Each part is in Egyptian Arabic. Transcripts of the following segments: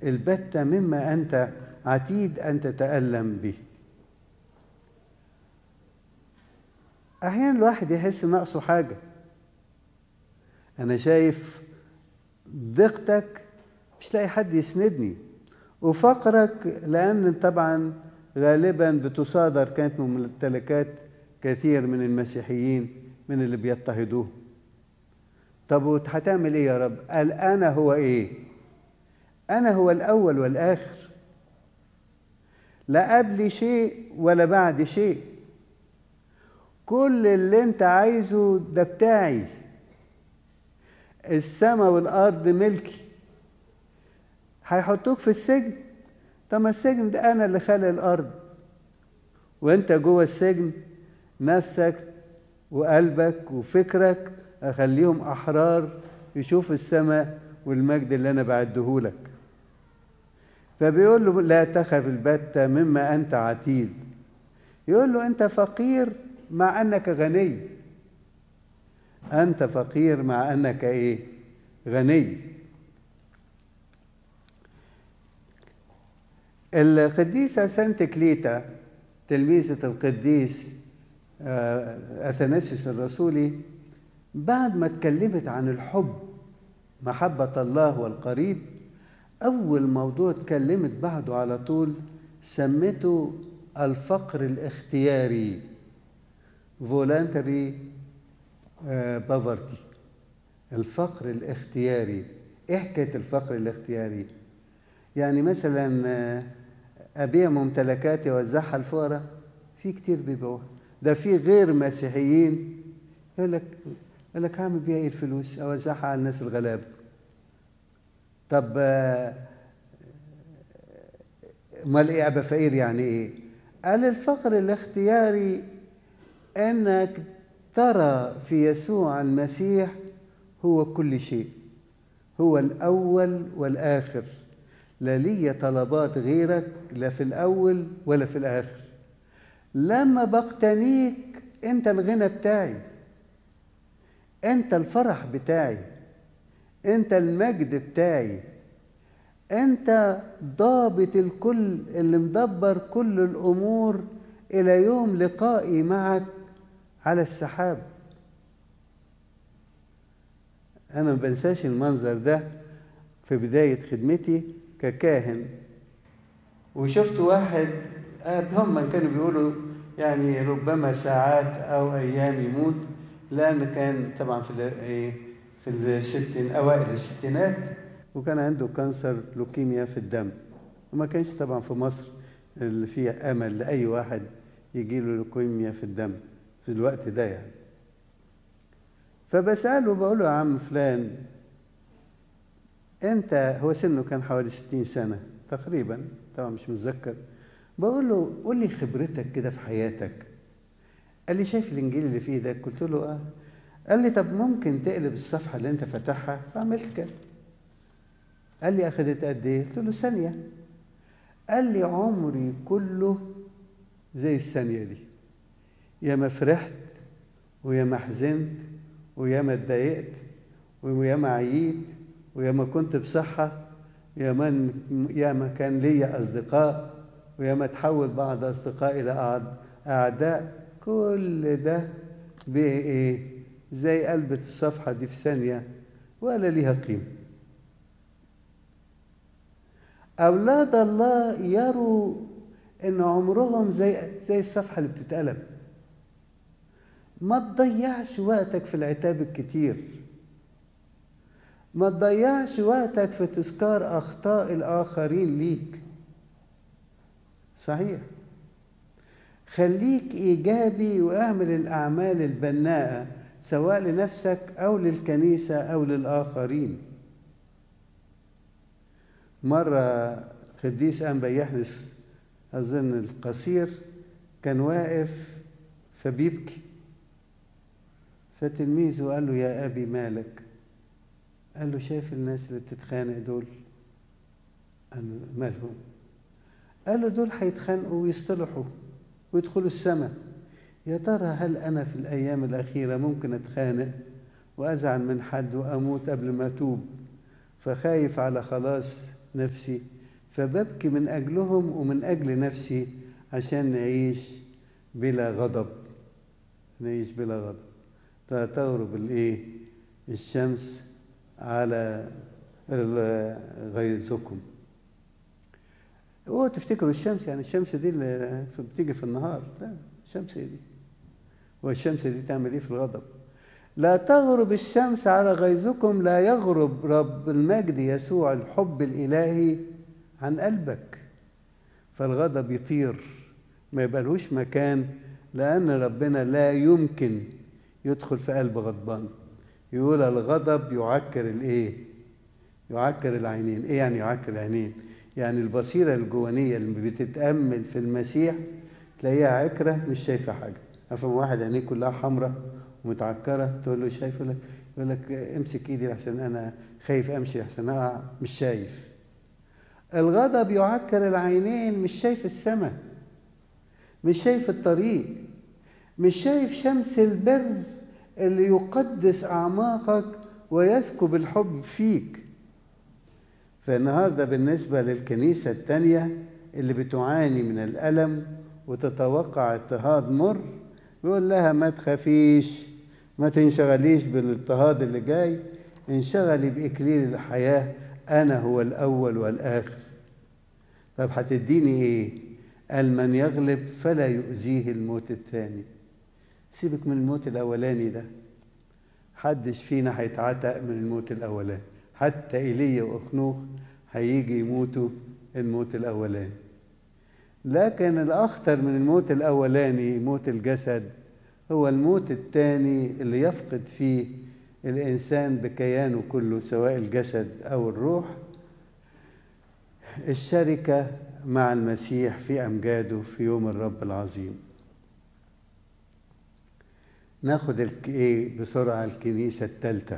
البتة مما أنت عتيد أن تتألم به أحيانا الواحد يحس ناقصه حاجة أنا شايف ضيقتك مش لاقي حد يسندني وفقرك لأن طبعا غالبا بتصادر كانت ممتلكات كثير من المسيحيين من اللي بيضطهدوه طب هتعمل ايه يا رب قال انا هو ايه انا هو الاول والاخر لا قبل شيء ولا بعد شيء كل اللي انت عايزه ده بتاعي السماء والارض ملكي هيحطوك في السجن طب ما السجن ده انا اللي خالق الارض وانت جوه السجن نفسك وقلبك وفكرك اخليهم احرار يشوف السماء والمجد اللي انا بعدهولك فبيقول له لا تخف البتة مما انت عتيد يقول له انت فقير مع انك غني انت فقير مع انك ايه غني القديسة سانت كليتا تلميذة القديس أثناسيوس الرسولي بعد ما اتكلمت عن الحب محبة الله والقريب أول موضوع اتكلمت بعده على طول سمته الفقر الاختياري voluntary poverty الفقر الاختياري ايه حكايه الفقر الاختياري يعني مثلا ابيع ممتلكاتي واوزعها الفقراء في كتير بيبيعوها ده في غير مسيحيين يقول لك يقول لك هعمل بيها ايه الفلوس اوزعها على الناس الغلابه طب امال ايه ابقى فقير يعني ايه قال الفقر الاختياري انك ترى في يسوع المسيح هو كل شيء هو الاول والاخر لا لي طلبات غيرك لا في الاول ولا في الاخر لما بقتنيك انت الغنى بتاعي انت الفرح بتاعي انت المجد بتاعي انت ضابط الكل اللي مدبر كل الامور الى يوم لقائي معك على السحاب انا ما بنساش المنظر ده في بدايه خدمتي ككاهن وشفت واحد هم كانوا بيقولوا يعني ربما ساعات او ايام يموت لان كان طبعا في ايه في الستين اوائل الستينات وكان عنده كانسر لوكيميا في الدم وما كانش طبعا في مصر اللي فيها امل لاي واحد يجي له لوكيميا في الدم في الوقت ده يعني فبسأله بقول له يا عم فلان انت هو سنه كان حوالي ستين سنة تقريبا طبعا مش متذكر بقول له قول لي خبرتك كده في حياتك قال لي شايف الانجيل اللي فيه ده قلت له اه قال لي طب ممكن تقلب الصفحة اللي انت فاتحها فعملت كده قال لي اخدت قد ايه قلت له ثانية قال لي عمري كله زي الثانية دي يا ما فرحت ويا ما حزنت ويا ما اتضايقت ويا ما عييت ويا ما كنت بصحة يا ما يا ما كان ليا أصدقاء ويا ما تحول بعض أصدقائي إلى أعداء كل ده بإيه؟ زي قلبة الصفحة دي في ثانية ولا ليها قيمة أولاد الله يروا إن عمرهم زي زي الصفحة اللي بتتقلب ما تضيعش وقتك في العتاب الكتير ما تضيعش وقتك في تذكار أخطاء الآخرين ليك صحيح خليك إيجابي واعمل الأعمال البناءة سواء لنفسك أو للكنيسة أو للآخرين مرة قديس أنبا يحنس أظن القصير كان واقف فبيبكي فتلميذه قال له يا أبي مالك قال له شايف الناس اللي بتتخانق دول قال له مالهم قال له دول هيتخانقوا ويصطلحوا ويدخلوا السماء يا ترى هل أنا في الأيام الأخيرة ممكن أتخانق وأزعل من حد وأموت قبل ما أتوب فخايف على خلاص نفسي فببكي من أجلهم ومن أجل نفسي عشان نعيش بلا غضب نعيش بلا غضب تغرب الايه الشمس على غيظكم اوعوا تفتكروا الشمس يعني الشمس دي اللي بتيجي في النهار لا الشمس دي والشمس دي تعمل ايه في الغضب لا تغرب الشمس على غيظكم لا يغرب رب المجد يسوع الحب الالهي عن قلبك فالغضب يطير ما يبقالهوش مكان لان ربنا لا يمكن يدخل في قلب غضبان يقول الغضب يعكر الايه يعكر العينين ايه يعني يعكر العينين يعني البصيرة الجوانية اللي بتتأمل في المسيح تلاقيها عكرة مش شايفة حاجة أفهم واحد عينيه كلها حمراء ومتعكرة تقول له شايف يقول لك يقول لك امسك ايدي لحسن انا خايف امشي لحسن اقع مش شايف الغضب يعكر العينين مش شايف السماء مش شايف الطريق مش شايف شمس البر اللي يقدس اعماقك ويسكب الحب فيك فالنهارده بالنسبه للكنيسه الثانيه اللي بتعاني من الالم وتتوقع اضطهاد مر بيقول لها ما تخافيش ما تنشغليش بالاضطهاد اللي جاي انشغلي باكليل الحياه انا هو الاول والاخر طب هتديني ايه قال من يغلب فلا يؤذيه الموت الثاني سيبك من الموت الاولاني ده حدش فينا هيتعتق من الموت الاولاني حتى ايليا واخنوخ هيجي يموتوا الموت الاولاني لكن الاخطر من الموت الاولاني موت الجسد هو الموت الثاني اللي يفقد فيه الانسان بكيانه كله سواء الجسد او الروح الشركه مع المسيح في امجاده في يوم الرب العظيم ناخد ايه بسرعه الكنيسه الثالثه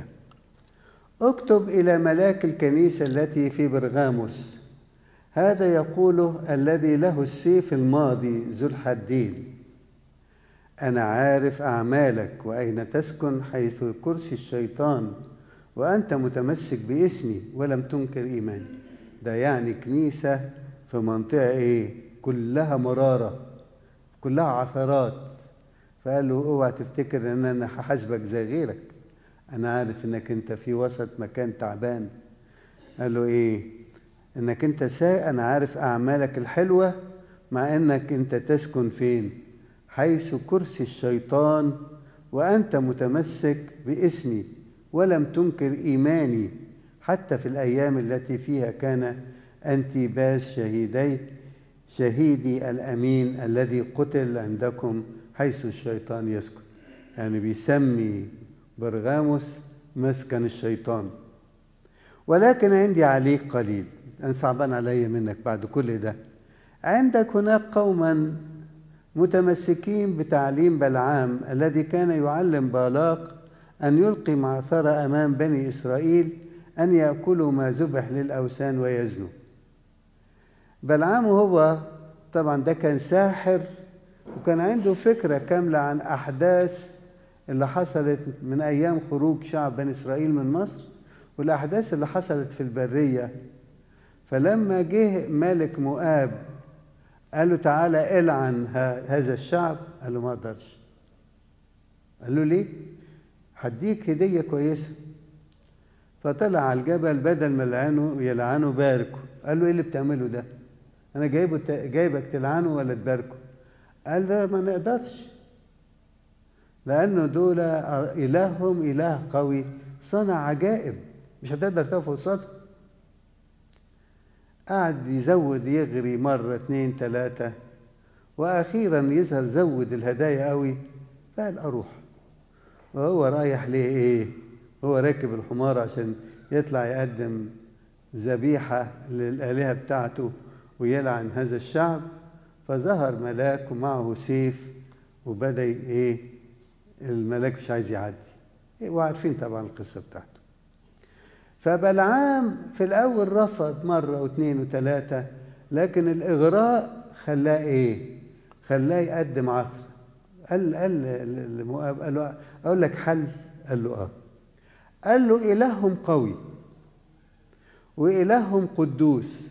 اكتب الى ملاك الكنيسه التي في برغاموس هذا يقوله الذي له السيف الماضي ذو الحدين انا عارف اعمالك واين تسكن حيث كرسي الشيطان وانت متمسك باسمي ولم تنكر ايماني ده يعني كنيسه في منطقه ايه كلها مراره كلها عثرات فقال له اوعى تفتكر ان انا هحاسبك زي غيرك انا عارف انك انت في وسط مكان تعبان قال له ايه انك انت ساء انا عارف اعمالك الحلوه مع انك انت تسكن فين حيث كرسي الشيطان وانت متمسك باسمي ولم تنكر ايماني حتى في الايام التي فيها كان انتباس شهيدي شهيدي الامين الذي قتل عندكم حيث الشيطان يسكن يعني بيسمي برغاموس مسكن الشيطان ولكن عندي عليك قليل أنا صعبان علي منك بعد كل ده عندك هناك قوما متمسكين بتعليم بلعام الذي كان يعلم بالاق أن يلقي معثرة أمام بني إسرائيل أن يأكلوا ما ذبح للأوثان ويزنوا بلعام هو طبعا ده كان ساحر وكان عنده فكرة كاملة عن أحداث اللي حصلت من أيام خروج شعب بني إسرائيل من مصر والأحداث اللي حصلت في البرية فلما جه ملك مؤاب قال له تعالى العن هذا الشعب قال له ما اقدرش قال له ليه هديك هديه كويسه فطلع على الجبل بدل ما يلعنه يلعنه باركه قال له ايه اللي بتعمله ده انا جايبه جايبك تلعنه ولا تباركه قال ده ما نقدرش لأنه دول إلههم إله قوي صنع عجائب مش هتقدر تقف قصاده قعد يزود يغري مرة اتنين تلاتة وأخيرا يظهر زود الهدايا قوي فقال أروح وهو رايح ليه إيه هو راكب الحمار عشان يطلع يقدم ذبيحة للآلهة بتاعته ويلعن هذا الشعب فظهر ملاك ومعه سيف وبدأ إيه الملاك مش عايز يعدي وعارفين طبعا القصة بتاعته فبلعام في الأول رفض مرة واثنين وثلاثة لكن الإغراء خلاه إيه؟ خلاه يقدم عثر قال قال لمؤاب قال له أقول لك حل؟ قال له آه قال له إلههم قوي وإلههم قدوس